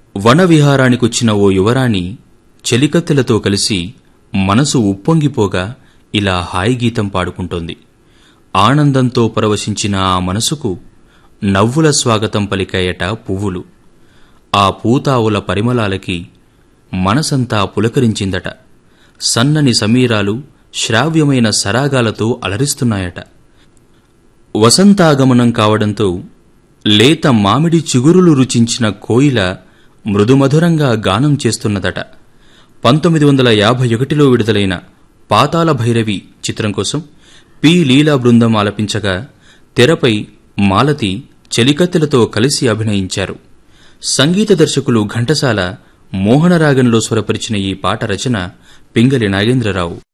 వనవిహారానికొచ్చిన ఓ యువరాణి చెలికత్తెలతో కలిసి మనసు ఉప్పొంగిపోగా ఇలా హాయి గీతం పాడుకుంటోంది ఆనందంతో పరవశించిన ఆ మనసుకు నవ్వుల స్వాగతం పలికాయట పువ్వులు ఆ పూతావుల పరిమళాలకి మనసంతా పులకరించిందట సన్నని సమీరాలు శ్రావ్యమైన సరాగాలతో అలరిస్తున్నాయట వసంతాగమనం కావడంతో లేత మామిడి చిగురులు రుచించిన కోయిల మృదుమధురంగా గానం చేస్తున్నదట పంతొమ్మిది వందల యాభై ఒకటిలో విడుదలైన పాతాళ భైరవి చిత్రం కోసం పి లీలా బృందం ఆలపించగా తెరపై మాలతి చెలికత్తెలతో కలిసి అభినయించారు సంగీత దర్శకులు ఘంటసాల మోహనరాగంలో స్వరపరిచిన ఈ పాట రచన పింగళి నాగేంద్రరావు